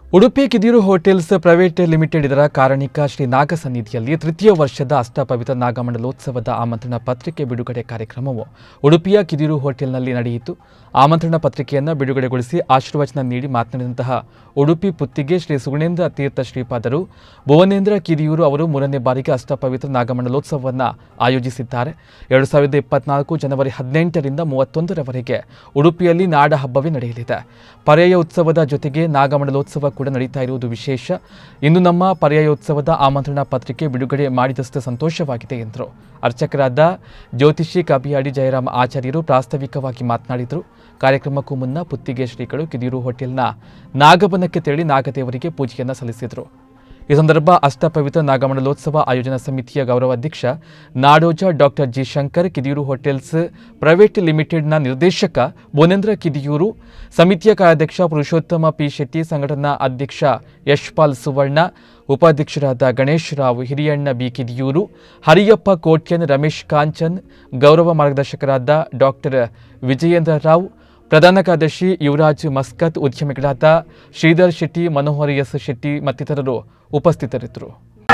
Udupi Kidiyur hotels private limited ಇದರ ಕಾರಣಿಕ ಶ್ರೀ ನಾಗ ಸನ್ನಿಧಿಯಲ್ಲಿ ತೃತೀಯ ವರ್ಷದ ಅಷ್ಟಪವಿತ್ರ ನಾಗಮಂಡಲೋತ್ಸವದ ಆಮಂತ್ರಣ ಪತ್ರಿಕೆ ಬಿಡುಗಡೆ ಕಾರ್ಯಕ್ರಮವು ಉಡುಪಿಯ ಕಿದಿರು ಹೋಟೆಲ್ನಲ್ಲಿ ನಡೆಯಿತು ಆಮಂತ್ರಣ ಪತ್ರಿಕೆಯನ್ನು ಬಿಡುಗಡೆಗೊಳಿಸಿ ಆಶೀರ್ವಚನ ನೀಡಿ ಮಾತನಾಡಿದಂತಹ ಉಡುಪಿ ಪುತ್ತಿಗೆ ಶ್ರೀ ಸುಗುಣೇಂದ್ರ ತೀರ್ಥ ಶ್ರೀಪಾದರು ಭುವನೇಂದ್ರ ಕಿದಿಯೂರು ಅವರು ಮೂರನೇ ಬಾರಿಗೆ ಅಷ್ಟಪವಿತ್ರ ನಾಗಮಂಡಲೋತ್ಸವವನ್ನು ಆಯೋಜಿಸಿದ್ದಾರೆ ಎರಡು ಸಾವಿರದ ಇಪ್ಪತ್ನಾಲ್ಕು ಜನವರಿ ಹದಿನೆಂಟರಿಂದ ಮೂವತ್ತೊಂದರವರೆಗೆ ಉಡುಪಿಯಲ್ಲಿ ನಾಡ ಹಬ್ಬವೇ ನಡೆಯಲಿದೆ ಪರ್ಯಾಯ ಉತ್ಸವದ ಜೊತೆಗೆ ನಾಗಮಂಡಲೋತ್ಸವ ಕೂಡ ನಡೀತಾ ಇರುವುದು ವಿಶೇಷ ಇನ್ನು ನಮ್ಮ ಪರ್ಯಾಯೋತ್ಸವದ ಆಮಂತ್ರಣ ಪತ್ರಿಕೆ ಬಿಡುಗಡೆ ಮಾಡಿದಷ್ಟು ಸಂತೋಷವಾಗಿದೆ ಎಂದರು ಅರ್ಚಕರಾದ ಜ್ಯೋತಿಷಿ ಕಬಿಯಾಡಿ ಜಯರಾಮ ಆಚಾರ್ಯರು ಪ್ರಾಸ್ತಾವಿಕವಾಗಿ ಮಾತನಾಡಿದರು ಕಾರ್ಯಕ್ರಮಕ್ಕೂ ಮುನ್ನ ಪುತ್ತಿಗೆ ಶ್ರೀಗಳು ಕಿದಿಯೂರು ಹೋಟೆಲ್ನ ನಾಗಬನಕ್ಕೆ ತೆರಳಿ ನಾಗದೇವರಿಗೆ ಪೂಜೆಯನ್ನು ಸಲ್ಲಿಸಿದರು ಈ ಸಂದರ್ಭ ಅಷ್ಟಪವಿತ್ರ ನಾಗಮಂಡಲೋತ್ಸವ ಆಯೋಜನಾ ಸಮಿತಿಯ ಗೌರವಾಧ್ಯಕ್ಷ ನಾಡೋಜ doctor G Shankar Kidiyur hotels private ಲಿಮಿಟೆಡ್ನ ನಿರ್ದೇಶಕ ಭುವನೇಂದ್ರ ಕಿದಿಯೂರು ಸಮಿತಿಯ ಕಾರ್ಯಾಧ್ಯಕ್ಷ ಪುರುಷೋತ್ತಮ ಪಿ ಶೆಟ್ಟಿ ಸಂಘಟನಾ ಅಧ್ಯಕ್ಷ ಯಶ್ಪಾಲ್ ಸುವರ್ಣ ಉಪಾಧ್ಯಕ್ಷರಾದ ಗಣೇಶ್ ರಾವ್ ಹಿರಿಯಣ್ಣ ಬಿ ಕಿದಿಯೂರು ಹರಿಯಪ್ಪ ಕೋಟ್ಯನ್ ರಮೇಶ್ ಕಾಂಚನ್ ಗೌರವ ಮಾರ್ಗದರ್ಶಕರಾದ ಡಾಕ್ಟರ್ ವಿಜಯೇಂದ್ರ ರಾವ್ ಪ್ರಧಾನ ಕಾರ್ಯದರ್ಶಿ ಯುವರಾಜ್ ಮಸ್ಕತ್ ಉದ್ಯಮಿಗಳಾದ ಶ್ರೀಧರ್ ಶೆಟ್ಟಿ ಮನೋಹರ್ ಎಸ್ ಶೆಟ್ಟಿ ಮತ್ತಿತರರು ಉಪಸ್ಥಿತರಿದ್ದರು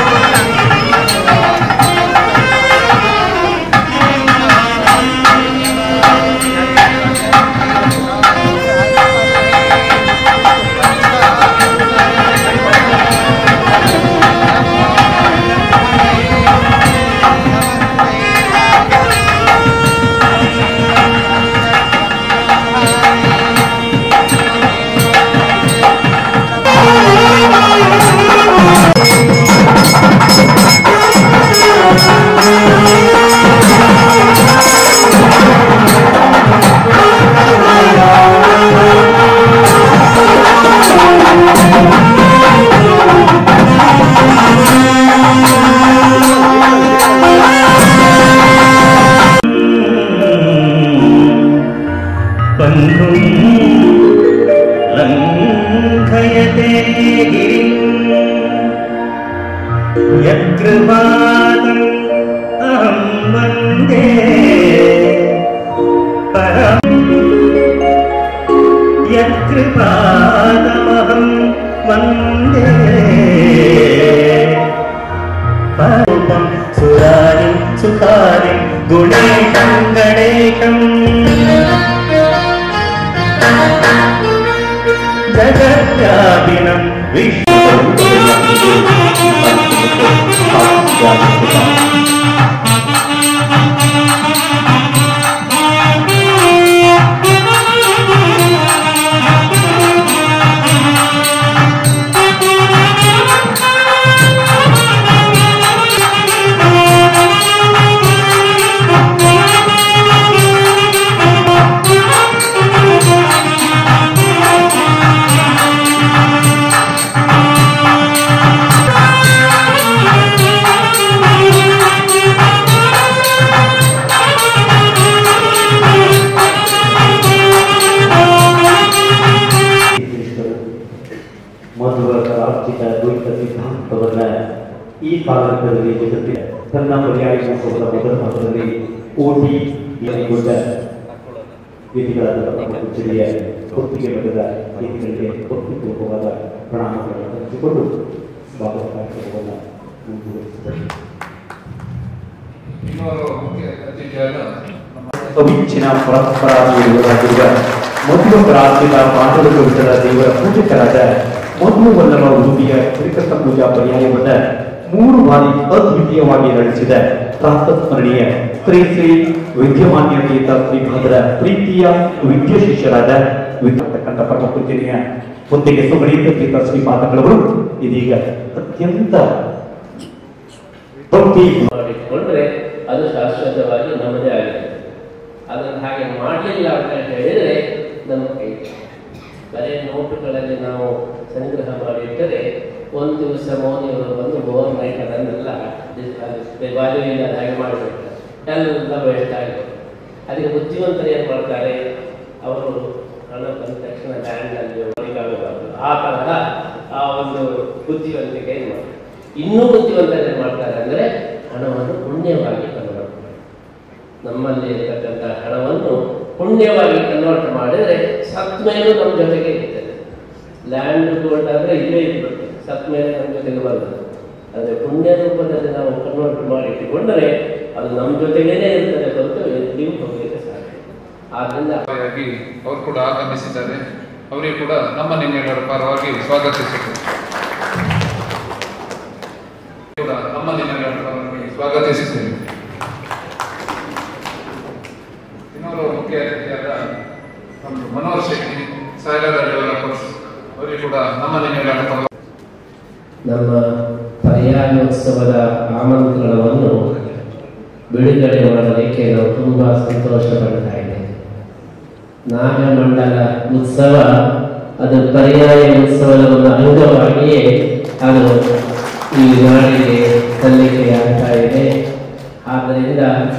बन्धुं लङ्घयते गिरिम् यत्कृपातम् अहं वन्दे परम् यत्कृपातमहं वन्दे परमं सुरारिं सुखारिं गुणेशं गणेशम् जगत्यापिनं विश्व ಮಧುರ ಆರ್ಥಿಕ ದ್ವೈತ ಸಿದ್ಧಾಂತವನ್ನ ಈ ಕಾಲಘಟ್ಟದಲ್ಲಿ ಜಗತ್ತಿನ ತನ್ನ ಪರ್ಯಾಯ ಮಹೋತ್ಸವದ ಮೊದಲ ಹಂತದಲ್ಲಿ ಓಟಿ ದೊಡ್ಡ ವಿಧಿಗಳಾದ ನಮ್ಮ ಜಿಲ್ಲೆಯ ಒಪ್ಪಿಗೆ ಪಡೆದ ವಿಧಿಗಳಿಗೆ ಒಪ್ಪಿಪೂರ್ವವಾದ ಪ್ರಣಾಮಗಳನ್ನು ಹಂಚಿಕೊಂಡು ಭಾಗವತ ಕಾರ್ಯಕ್ರಮವನ್ನು ಮುಂದುವರಿಸಿದರು ಇನ್ನೋರ್ವ ಮುಖ್ಯ ಅತಿಥಿಯಾದ ನಮ್ಮ ಅವಿಚ್ಛಿನ್ನ ಪರಸ್ಪರಾಗಿರುವ ಮಧುವರಾಜ್ಯದ ಮಾನವ ಕವಿತರ ದೇವರ ಪೂಜಕರಾದ ಮಧು ವಲ್ಲಭ ಉಡುಪಿಯ ಶ್ರೀಕೃಷ್ಣ ಪೂಜಾ ಪರ್ಯಾಯವನ್ನ ಮೂರು ಬಾರಿ ಅದ್ವಿತೀಯವಾಗಿ ನಡೆಸಿದ ಪ್ರಾತಸ್ಮರಣೀಯ ಶ್ರೀ ಶ್ರೀ ವಿದ್ಯಮಾನ್ಯ ತೀರ್ಥ ಶ್ರೀಪಾದರ ಪ್ರೀತಿಯ ವಿದ್ಯ ಶಿಷ್ಯರಾದ ವಿದ್ಯಾರ್ಥಕ್ಕಂಥ ಪರಮ ಪೂಜನೀಯ ಹೊತ್ತಿಗೆ ಸುಗಣೀಯ ತೀರ್ಥ ಶ್ರೀಪಾದಗಳವರು ಇದೀಗ ಅತ್ಯಂತ ಭಕ್ತಿ ಮಾಡಿಕೊಂಡ್ರೆ ಅದು ಶಾಶ್ವತವಾಗಿ ನಮ್ಮದೇ ಆಗಿದೆ ಅದನ್ನು ಹಾಗೆ ಮಾಡಲಿಲ್ಲ ಅಂತ ಹೇಳಿದರೆ ನಮ್ಮ ಕೈ ಬರೀ ನೋಟುಗಳಲ್ಲಿ ನಾವು ಸಂಗ್ರಹ ಮಾಡಿಟ್ಟರೆ ಒಂದು ದಿವಸ ಮೋದಿಯವರು ಬಂದು ಓವರ್ ನೈಟ್ ಅದನ್ನೆಲ್ಲ ಬಾಜುವಿಂದ ಹಾಗೆ ಮಾಡಿಬಿಡ್ತಾರೆ ಎಲ್ಲ ವೇಸ್ಟ್ ಆಗಿದೆ ಅದಕ್ಕೆ ಬುದ್ಧಿವಂತರು ಏನು ಮಾಡ್ತಾರೆ ಅವರು ಹಣ ಬಂದ ತಕ್ಷಣ ಬ್ಯಾಂಡಲ್ಲಿ ಹೊರಗಾಗಬಾರ್ದು ಆ ತರಹ ಆ ಒಂದು ಬುದ್ಧಿವಂತಿಕೆ ಏನು ಮಾಡ್ತಾರೆ ಇನ್ನೂ ಬುದ್ಧಿವಂತರು ಏನು ಮಾಡ್ತಾರೆ ಅಂದರೆ ಹಣವನ್ನು ಪುಣ್ಯವಾಗಿ ಕನ್ವರ್ಟ್ ಮಾಡ್ತಾರೆ ನಮ್ಮಲ್ಲಿ ಇರತಕ್ಕಂಥ ಹಣವನ್ನು ಪುಣ್ಯವಾಗಿ ಕನ್ವರ್ಟ್ ಮಾಡಿದರೆ ಸತ್ ಮೇಲೂ ನಮ್ಮ ಜೊತೆಗೆ ಇರ್ತದೆ ಲ್ಯಾಂಡ್ ಗೋಲ್ಡ್ ಆದರೆ ಇಲ್ಲೇ ಇಟ್ಬಿಡ್ತದೆ ಸತ್ ಮೇಲೆ ನಮ್ಮ ಜೊತೆಗೆ ಬರ್ತದೆ ಆದರೆ ಪುಣ್ಯ ರೂಪದಲ್ಲಿ ನಾವು ಕನ್ವರ್ಟ್ ಮಾಡಿ ಇಟ್ಟುಕೊಂಡರೆ ಅದು ನಮ್ಮ ಜೊತೆಗೇನೆ ಇರ್ತದೆ ಹೊರತು ಎಲ್ಲಿಯೂ ಹೋಗಲಿಕ್ಕೆ ಸಾಧ್ಯ ಆದ್ದರಿಂದ ಹಾಗಾಗಿ ಅವರು ಕೂಡ ಆಗಮಿಸಿದ್ದಾರೆ ಅವರಿಗೆ ಕೂಡ ನಮ್ಮ ನಿಮ್ಮೆಲ್ಲರ ಪರವಾಗಿ ಸ್ವಾಗತಿಸುತ್ತೇವೆ ಕೂಡ ನಮ್ಮ ನಿಮ್ಮೆಲ್ಲರ ಪರವಾಗಿ ಸ್ವಾಗತಿಸುತ್ತೇವೆ ಇನ್ನೊಬ್ಬರು ಮುಖ್ಯ ಅತಿಥಿಯಾದ ನಮ್ಮ ಮನೋಹರ್ ಶೆಟ್ಟಿ ಸಾಯಿಲಾದ ಡೆವಲಪರ್ಸ್ ಅವರಿಗೆ ಕೂಡ ನಮ್ಮ ನಿಮ್ಮೆಲ್ಲರ ಪರವಾಗಿ ನಮ್ಮ ಪರ್ಯಾಯೋತ್ಸವದ ಆಮಂತ್ರಣವನ್ನು ಬಿಡುಗಡೆ ಮಾಡಲಿಕ್ಕೆ ನಾವು ತುಂಬ ಸಂತೋಷ ಪಡ್ತಾ ಇದ್ದೇವೆ ನಾಗಮಂಡಲ ಉತ್ಸವ ಅದು ಪರ್ಯಾಯ ಉತ್ಸವದ ಒಂದು ಅಂಗವಾಗಿಯೇ ಅದು ಈ ನಾಡಿಗೆ ಸಲ್ಲಿಕೆಯಾಗ್ತಾ ಇದೆ ಆದ್ದರಿಂದ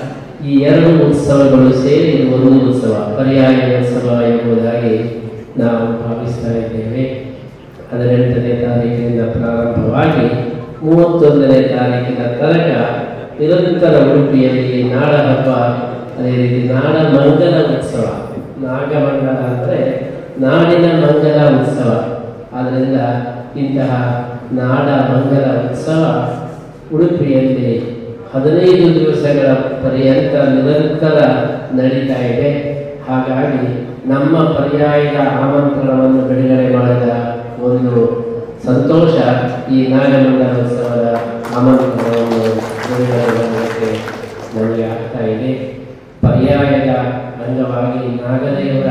ಈ ಎರಡು ಉತ್ಸವಗಳು ಸೇರಿ ಇದು ಒಂದು ಉತ್ಸವ ಪರ್ಯಾಯ ಉತ್ಸವ ಎಂಬುದಾಗಿ ನಾವು ಭಾವಿಸ್ತಾ ಇದ್ದೇವೆ ಹದಿನೆಂಟನೇ ತಾರೀಕಿನಿಂದ ಪ್ರಾರಂಭವಾಗಿ ಮೂವತ್ತೊಂದನೇ ತಾರೀಕಿನ ತನಕ ನಿರಂತರ ಉಡುಪಿಯಲ್ಲಿ ನಾಡ ಹಬ್ಬ ಅದೇ ರೀತಿ ನಾಡ ಮಂಗಲ ಉತ್ಸವ ನಾಗಮಂಗಲ ಅಂದರೆ ನಾಡಿನ ಮಂಗಲ ಉತ್ಸವ ಆದ್ದರಿಂದ ಇಂತಹ ನಾಡ ಮಂಗಲ ಉತ್ಸವ ಉಡುಪಿಯಲ್ಲಿ ಹದಿನೈದು ದಿವಸಗಳ ಪರ್ಯಂತ ನಿರಂತರ ನಡೀತಾ ಇದೆ ಹಾಗಾಗಿ ನಮ್ಮ ಪರ್ಯಾಯದ ಆಮಂತ್ರಣವನ್ನು ಬಿಡುಗಡೆ ಮಾಡಿದ ಒಂದು ಸಂತೋಷ ಈ ನಾಗಮಂಗಲ ಉತ್ಸವದ ಆಮಂತ್ರಣವನ್ನು ಬಿಡುಗಡೆ ಮಾಡಲಿಕ್ಕೆ ನಮಗೆ ಆಗ್ತಾ ಇದೆ ಪರ್ಯಾಯದ ಅಂಗವಾಗಿ ನಾಗದೇವರ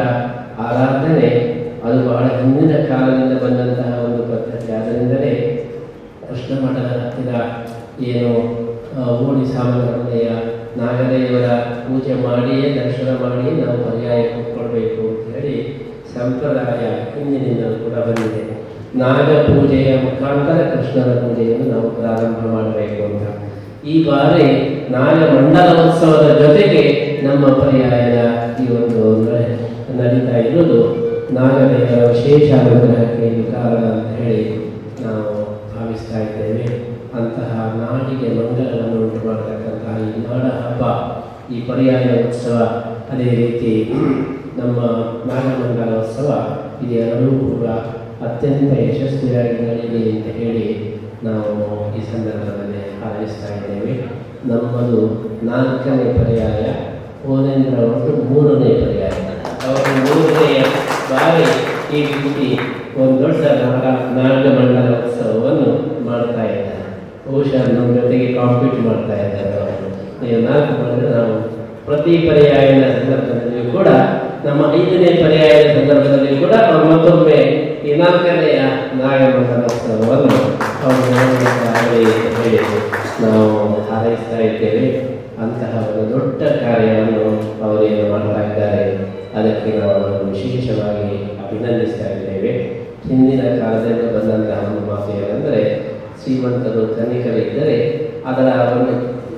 ಆರಾಧನೆ ಅದು ಬಹಳ ಹಿಂದಿನ ಕಾಲದಿಂದ ಬಂದಂತಹ ಒಂದು ಪದ್ಧತಿ ಆದ್ದರಿಂದಲೇ ಕೃಷ್ಣ ಮಠದ ಹತ್ತಿರ ಏನು ಆ, ಓಣಿ ಸಾಮನಹಳ್ಳಿಯ ನಾಗದೇವರ ಪೂಜೆ ಮಾಡಿಯೇ ದರ್ಶನ ಮಾಡಿಯೇ ನಾವು ಪರ್ಯಾಯ ಕೊಡಬೇಕು ಅಂತ ಹೇಳಿ ಸಂಪ್ರದಾಯ ಹಿಂದಿನಿಂದಲೂ ಕೂಡ ಬಂದಿದೆ ನಾಗ ಪೂಜೆಯ ಮುಖಾಂತರ ಕೃಷ್ಣನ ಪೂಜೆಯನ್ನು ನಾವು ಪ್ರಾರಂಭ ಮಾಡಬೇಕು ಅಂತ ಈ ಬಾರಿ ನಾಗ ಮಂಡಲೋತ್ಸವದ ಜೊತೆಗೆ ನಮ್ಮ ಪರ್ಯಾಯದ ಈ ಒಂದು ನ- ನಡೀತಾ ಇರುವುದು ನಾಗದೇವರ ವಿಶೇಷ ಅನುಗ್ರಹಕ್ಕೆ ಇದು ಕಾರಣ ಅಂತ ಹೇಳಿ ನಾವು ಭಾವಿಸ್ತಾ ಇದ್ದೇವೆ ಅಂತಹ ನಾಡಿಗೆ ಮಂಗಲವನ್ನು ಉಂಟು ಮಾಡತಕ್ಕಂತಹ ಈ ನಾಡ ಹಬ್ಬ ಈ ಪರ್ಯಾಯ ಉತ್ಸವ ಅದೇ ರೀತಿ ನಮ್ಮ ನಾಗಮಂಗಲೋತ್ಸವ ಇದೆರಡೂ ಕೂಡ ಅತ್ಯಂತ ಯಶಸ್ವಿಯಾಗಿ ನಡೆಯಲಿ ಅಂತ ಹೇಳಿ ನಾವು ಈ ಸಂದರ್ಭದಲ್ಲಿ ಹಾರೈಸ್ತಾ ಇದ್ದೇವೆ ನಮ್ಮದು ನಾಲ್ಕನೇ ಪರ್ಯಾಯ ಓನೇಂದ್ರ ಅವರು ಮೂರನೇ ಪರ್ಯಾಯ ಅವರು ಮೂರನೇ ಬಾರಿ ಈ ರೀತಿ ಒಂದು ದೊಡ್ಡ ನಾಗ ನಾಗಮಂಡಲ ಉತ್ಸವವನ್ನು ಮಾಡ್ತಾ ಇದ್ದಾರೆ ಬಹುಶಃ ನಮ್ಮ ಜೊತೆಗೆ ಕಾಂಪೀಟ್ ಮಾಡ್ತಾ ಇದ್ದಾರೆ ಅವರು ನೀವು ನಾಲ್ಕು ಮಾಡಿದ್ರೆ ನಾವು ಪ್ರತಿ ಪರ್ಯಾಯದ ಸಂದರ್ಭದಲ್ಲಿಯೂ ಕೂಡ ನಮ್ಮ ಐದನೇ ಪರ್ಯಾಯದ ಸಂದರ್ಭದಲ್ಲಿ ಕೂಡ ನಾವು ಮತ್ತೊಮ್ಮೆ ಈ ನಾಲ್ಕನೆಯ ನಾಗಮಂಡಲೋತ್ಸವವನ್ನು ಅವರು ಮಾಡಬೇಕಾಗಲಿ ಅಂತ ಹೇಳಿ ನಾವು ಹಾರೈಸ್ತಾ ಇದ್ದೇವೆ ಅಂತಹ ಒಂದು ದೊಡ್ಡ ಕಾರ್ಯವನ್ನು ಅವರೇನು ಮಾಡ್ತಾ ಇದ್ದಾರೆ ಅದಕ್ಕೆ ನಾವು ಅವರನ್ನು ವಿಶೇಷವಾಗಿ ಅಭಿನಂದಿಸ್ತಾ ಇದ್ದೇವೆ ಹಿಂದಿನ ಕಾಲದಲ್ಲಿ ಬಂದಂತಹ ಒಂದು ಮಾತು ಏನಂದರೆ ಶ್ರೀಮಂತರು ಧನಿಕರಿದ್ದರೆ ಅದರ ಒಂದು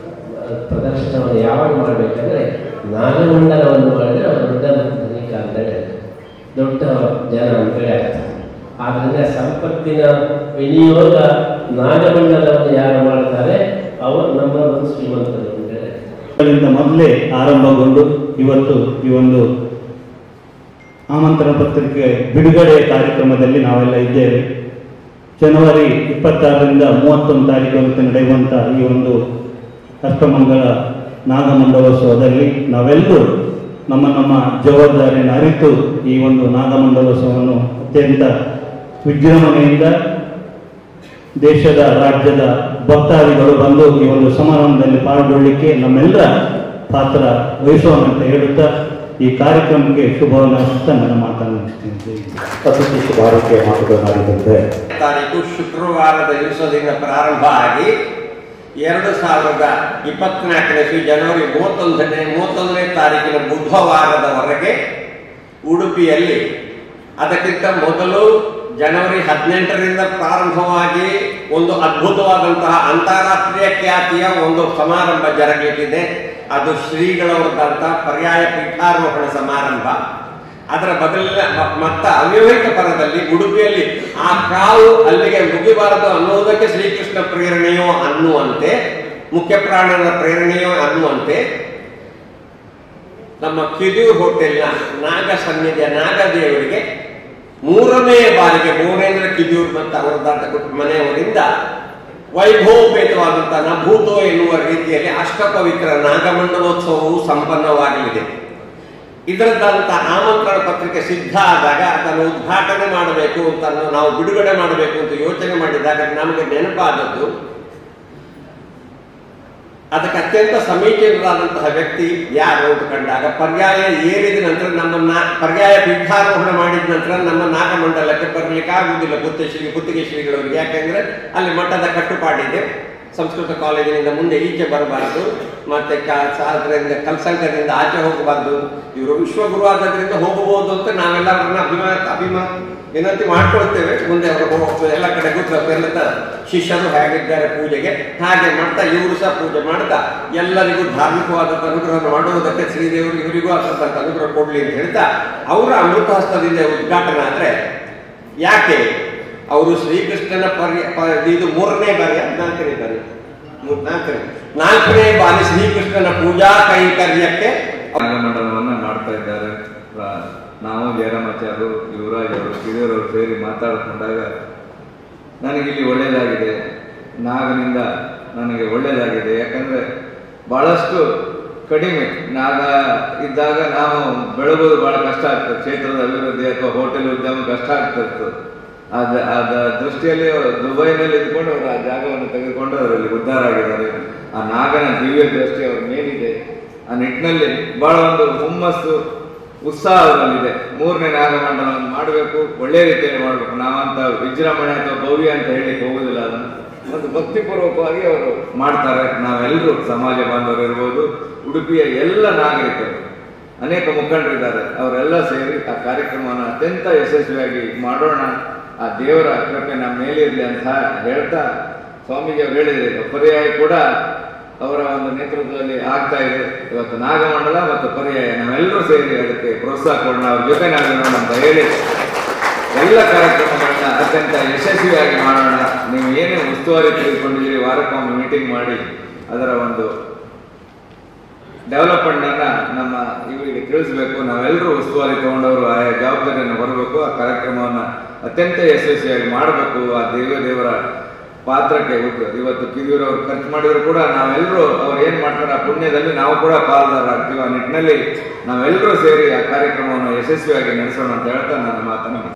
ಪ್ರದರ್ಶನವನ್ನು ಯಾವಾಗ ಮಾಡಬೇಕಂದ್ರೆ ನಾಗಮಂಡಲವನ್ನು ಮಾಡಿದರೆ ಅವರು ದೊಡ್ಡ ಧನಿಕ ಅಂತ ಹೇಳಿ ದೊಡ್ಡ ಜನ ಅಂತೇಳಿ ಅರ್ಥ ಆದ್ದರಿಂದ ಸಂಪತ್ತಿನ ವಿನಿಯೋಗ ನಾಗಮಂಡಲವನ್ನು ಯಾರು ಮಾಡ್ತಾರೆ ಅವರು ನಮ್ಮ ಒಂದು ಶ್ರೀಮಂತರು ಅಂತೇಳಿ ಗಳಿಂದ ಮೊದಲೇ ಆರಂಭಗೊಂಡು ಇವತ್ತು ಈ ಒಂದು ಆಮಂತ್ರಣ ಪತ್ರಿಕೆ ಬಿಡುಗಡೆ ಕಾರ್ಯಕ್ರಮದಲ್ಲಿ ನಾವೆಲ್ಲ ಇದ್ದೇವೆ ಜನವರಿ ಇಪ್ಪತ್ತಾರರಿಂದ ಮೂವತ್ತೊಂದು ತಾರೀಕು ನಡೆಯುವಂಥ ಈ ಒಂದು ಅಷ್ಟಮಂಗಲ ನಾಗಮಂಡಲೋತ್ಸವದಲ್ಲಿ ನಾವೆಲ್ಲರೂ ನಮ್ಮ ನಮ್ಮ ಜವಾಬ್ದಾರಿಯನ್ನು ಅರಿತು ಈ ಒಂದು ನಾಗಮಂಡಲೋತ್ಸವವನ್ನು ಅತ್ಯಂತ ವಿಜೃಂಭಣೆಯಿಂದ ದೇಶದ ರಾಜ್ಯದ ಭಕ್ತಾದಿಗಳು ಬಂದು ಈ ಒಂದು ಸಮಾರಂಭದಲ್ಲಿ ಪಾಲ್ಗೊಳ್ಳಿಕ್ಕೆ ನಮ್ಮೆಲ್ಲರ ಪಾತ್ರ ವಹಿಸೋಣ ಅಂತ ಹೇಳುತ್ತಾ ಈ ಕಾರ್ಯಕ್ರಮಕ್ಕೆ ಶುಭವನ್ನು ಹಾರೈಸ್ತಾ ನನ್ನ ಮಾತನ್ನು ಮುಗಿಸ್ತೀನಿ ಅತಿಥಿ ಶುಭಾರಕ್ಕೆ ಮಾತುಗಳನ್ನಾಡಿದಂತೆ ತಾರೀಕು ಶುಕ್ರವಾರದ ದಿವಸದಿಂದ ಪ್ರಾರಂಭ ಆಗಿ ಎರಡು ಸಾವಿರದ ಇಪ್ಪತ್ನಾಲ್ಕನೇ ಇಸ್ವಿ ಜನವರಿ ಮೂವತ್ತೊಂದನೇ ಮೂವತ್ತೊಂದನೇ ತಾರೀಕಿನ ಬುಧವಾರದವರೆಗೆ ಉಡುಪಿಯಲ್ಲಿ ಅದಕ್ಕಿಂತ ಮೊದಲು ಜನವರಿ ಹದಿನೆಂಟರಿಂದ ಪ್ರಾರಂಭವಾಗಿ ಒಂದು ಅದ್ಭುತವಾದಂತಹ ಅಂತಾರಾಷ್ಟ್ರೀಯ ಖ್ಯಾತಿಯ ಒಂದು ಸಮಾರಂಭ ಜರುಗಲಿದೆ ಅದು ಶ್ರೀಗಳವರದಂತಹ ಪರ್ಯಾಯ ಪೀಠಾರೋಹಣ ಸಮಾರಂಭ ಅದರ ಬದಲಿನ ಮ- ಮತ್ತ ಅವ್ಯವಹಿತ ಪರದಲ್ಲಿ ಉಡುಪಿಯಲ್ಲಿ ಆ ಕಾವು ಅಲ್ಲಿಗೆ ಮುಗಿಬಾರದು ಅನ್ನುವುದಕ್ಕೆ ಶ್ರೀಕೃಷ್ಣ ಪ್ರೇರಣೆಯೋ ಅನ್ನುವಂತೆ ಮುಖ್ಯ ಪ್ರಾಣನ ಪ್ರೇರಣೆಯೋ ಅನ್ನುವಂತೆ ನಮ್ಮ ಕಿದೂರು ಹೋಟೆಲ್ನ ನಾಗ ಸನ್ನಿಧಿಯ ನಾಗದೇವರಿಗೆ ಮೂರನೇ ಬಾರಿಗೆ ಭುವನೇಂದ್ರ ಕಿದಿಯೂರ್ ಮತ್ತು ಅವರ ದಂತ ಕುಟುಂಬ ಮನೆಯವರಿಂದ ವೈಭವಪೇತವಾದಂತಹ ನಭೂತೋ ಎನ್ನುವ ರೀತಿಯಲ್ಲಿ ಅಷ್ಟಪವಿತ್ರ ನಾಗಮಂಡಲೋತ್ಸವವು ಸಂಪನ್ನವಾಗಲಿದೆ ಇದರದ್ದಂತ ಆಮಂತ್ರಣ ಪತ್ರಿಕೆ ಸಿದ್ಧ ಆದಾಗ ಅದನ್ನು ಉದ್ಘಾಟನೆ ಮಾಡಬೇಕು ಅಂತ ನಾವು ಬಿಡುಗಡೆ ಮಾಡಬೇಕು ಅಂತ ಯೋಚನೆ ಮಾಡಿದಾಗ ನಮಗೆ ನೆನಪಾದದ್ದು ಅದಕ್ಕೆ ಅತ್ಯಂತ ಸಮೀಚೀನರಾದಂತಹ ವ್ಯಕ್ತಿ ಯಾರು ಅಂತ ಕಂಡಾಗ ಪರ್ಯಾಯ ಏರಿದ ನಂತರ ನಮ್ಮನ್ನ ಪರ್ಯಾಯ ಪೀಠಾರೋಹಣ ಮಾಡಿದ ನಂತರ ನಮ್ಮ ನಾಗಮಂಡಲಕ್ಕೆ ಬರಲಿಕ್ಕೆ ಆಗುವುದಿಲ್ಲ ಗುತ್ತಶ್ರೀ ಗುತ್ತಿಗೆ ಶ್ರೀಗಳವರಿಗೆ ಯಾಕೆಂದ್ರೆ ಅಲ್ಲಿ ಮಠದ ಕಟ್ಟುಪಾಡಿದೆ ಸಂಸ್ಕೃತ ಕಾಲೇಜಿನಿಂದ ಮುಂದೆ ಈಚೆ ಬರಬಾರದು ಮತ್ತೆ ಕ- ಸಾದ್ರಿಂದ ಕಲ್ಸಂಕದಿಂದ ಆಚೆ ಹೋಗಬಾರ್ದು ಇವರು ವಿಶ್ವಗುರು ಆದ್ರಿಂದ ಹೋಗಬಹುದು ಅಂತ ನಾವೆಲ್ಲರನ್ನ ಅಭಿಮಾನ ಅಭಿಮಾನ ವಿನಂತಿ ಮಾಡ್ಕೊಳ್ತೇವೆ ಮುಂದೆ ಅವರು ಹೋಗ್ಬೋದು ಎಲ್ಲ ಕಡೆ ಗೊತ್ತು ಎಲ್ಲ ಶಿಷ್ಯರು ಹೇಗಿದ್ದಾರೆ ಪೂಜೆಗೆ ಹಾಗೆ ಮಾಡ್ತಾ ಇವರು ಸಹ ಪೂಜೆ ಮಾಡ್ತಾ ಎಲ್ಲರಿಗೂ ಧಾರ್ಮಿಕವಾದ ಅನುಗ್ರಹ ಮಾಡುವುದಕ್ಕೆ ಶ್ರೀದೇವರು ಇವರಿಗೂ ಆದಂತಹ ಅನುಗ್ರಹ ಕೊಡ್ಲಿ ಅಂತ ಹೇಳ್ತಾ ಅವರ ಅಮೃತ ಹಸ್ತದಿಂದ ಉದ್ಘಾಟನೆ ಆದ್ರೆ ಯಾಕೆ ಅವರು ಶ್ರೀಕೃಷ್ಣನ ಪರ್ಯ ಪ- ಇದು ಮೂರನೇ ಬಾರಿ ನಾಲ್ಕನೇ ಬಾರಿ ಮೂರ್- ನಾಲ್ಕನೇ ನಾಲ್ಕನೇ ಬಾರಿ ಶ್ರೀಕೃಷ್ಣನ ಪೂಜಾ ಕೈಂಕರ್ಯಕ್ಕೆ ನಾಗಮಂಡಲವನ್ನ ಮಾಡ್ತಾ ಇದ್ದಾರೆ ರ- ನಾವು ಜಯರಾಮಾಚಾರ್ಯರು ಯುವರಾಜ್ ಅವರು ಕಿರಿಯರವರು ಸೇರಿ ಮಾತಾಡಿಕೊಂಡಾಗ ನನಗಿಲ್ಲಿ ಒಳ್ಳೆಯದಾಗಿದೆ ನಾಗನಿಂದ ನನಗೆ ಒಳ್ಳೆಯದಾಗಿದೆ ಯಾಕಂದ್ರೆ ಬಹಳಷ್ಟು ಕಡಿಮೆ ನಾಗ ಇದ್ದಾಗ ನಾವು ಬೆಳಗೋದು ಬಹಳ ಕಷ್ಟ ಆಗ್ತದೆ ಕ್ಷೇತ್ರದ ಅಭಿವೃದ್ಧಿ ಅಥವಾ ಹೋಟೆಲ್ ಉದ್ಯಮ ಕಷ್ಟ ಆಗ್ತಿರ್ತದೆ ಅದ ಅದ ದೃಷ್ಟಿಯಲ್ಲಿ ಅವರು ದುಬೈನಲ್ಲಿ ಇದ್ಕೊಂಡು ಅವರು ಆ ಜಾಗವನ್ನು ತೆಗೆದುಕೊಂಡು ಅದರಲ್ಲಿ ಉದ್ಧಾರ ಆಗಿದ್ದಾರೆ ಆ ನಾಗನ ದಿವ್ಯ ದೃಷ್ಟಿ ಅವ್ರ ಮೇಲಿದೆ ಆ ನಿಟ್ಟಿನಲ್ಲಿ ಬಹಳ ಒಂದು ಹುಮ್ಮಸ್ಸು ಉತ್ಸಾಹ ಅವರಲ್ಲಿದೆ ಮೂರನೇ ನಾಗಮಂಡಲವನ್ನು ಮಾಡಬೇಕು ಒಳ್ಳೆ ರೀತಿಯಲ್ಲಿ ಮಾಡಬೇಕು ನಾವಂತ ವಿಜೃಂಭಣೆ ಅಥವಾ ಭವ್ಯ ಅಂತ ಹೇಳಿಕ್ಕೆ ಹೋಗುದಿಲ್ಲ ಅದನ್ನು ಒಂದು ಭಕ್ತಿಪೂರ್ವಕವಾಗಿ ಅವರು ಮಾಡ್ತಾರೆ ನಾವೆಲ್ಲರೂ ಸಮಾಜ ಬಾಂಧವರು ಇರ್ಬೋದು ಉಡುಪಿಯ ಎಲ್ಲ ನಾಗರಿಕರು ಅನೇಕ ಮುಖಂಡರಿದ್ದಾರೆ ಅವರೆಲ್ಲ ಸೇರಿ ಆ ಕಾರ್ಯಕ್ರಮವನ್ನು ಅತ್ಯಂತ ಯಶಸ್ವಿಯಾಗಿ ಮಾಡೋಣ ಆ ದೇವರ ಕೃಪೆ ನಮ್ಮ ಮೇಲೆ ಇರಲಿ ಅಂತ ಹೇಳ್ತಾ ಸ್ವಾಮೀಜಿ ಅವರು ಹೇಳಿದ್ರು ಪರ್ಯಾಯ ಕೂಡ ಅವರ ಒಂದು ನೇತೃತ್ವದಲ್ಲಿ ಆಗ್ತಾ ಇದೆ ಇವತ್ತು ನಾಗಮಂಡಲ ಮತ್ತು ಪರ್ಯಾಯ ನಾವೆಲ್ಲರೂ ಸೇರಿ ಅದಕ್ಕೆ ಪ್ರೋತ್ಸಾಹ ಕೊಡೋಣ ಅವ್ರ ಜೊತೆ ನಾವಿರೋಣ ಅಂತ ಹೇಳಿ ಎಲ್ಲ ಕಾರ್ಯಕ್ರಮಗಳನ್ನ ಅತ್ಯಂತ ಯಶಸ್ವಿಯಾಗಿ ಮಾಡೋಣ ನೀವು ಏನೇ ಉಸ್ತುವಾರಿ ತೆಗೆದುಕೊಂಡಿದ್ದೀರಿ ವಾರಕ್ಕೊಮ್ಮೆ ಮೀಟಿಂಗ್ ಮಾಡಿ ಅದರ ಒಂದು ಡೆವಲಪ್ಮೆಂಟ್ ಅನ್ನ ನಮ್ಮ ಇವರಿಗೆ ತಿಳಿಸ್ಬೇಕು ನಾವೆಲ್ಲರೂ ಉಸ್ತುವಾರಿ ತಗೊಂಡವರು ಆಯಾ ಜವಾಬ್ದಾರಿಯನ್ನು ಹೊರಬೇಕು ಆ ಕಾರ್ಯಕ್ರಮವನ್ನ ಅತ್ಯಂತ ಯಶಸ್ವಿಯಾಗಿ ಮಾಡಬೇಕು ಆ ದೇವ ದೇವರ ಪಾತ್ರಕ್ಕೆ ಉತ್- ಇವತ್ತು ಕಿದಿಯೂರು ಅವ್ರು ಖರ್ಚು ಮಾಡಿದ್ರು ಕೂಡ ನಾವೆಲ್ಲರೂ ಅವ್ರು ಏನ್ ಮಾಡ್ತಾರೆ ಆ ಪುಣ್ಯದಲ್ಲಿ ನಾವು ಕೂಡ ಪಾಲ್ದಾರಾಗ್ತೀವಿ ಆ ನಿಟ್ಟಿನಲ್ಲಿ ನಾವೆಲ್ಲರೂ ಸೇರಿ ಆ ಕಾರ್ಯಕ್ರಮವನ್ನು ಯಶಸ್ವಿಯಾಗಿ ನಡೆಸೋಣ ಅಂತ ಹೇಳ್ತಾ ನನ್ನ ಮಾತನ್ನು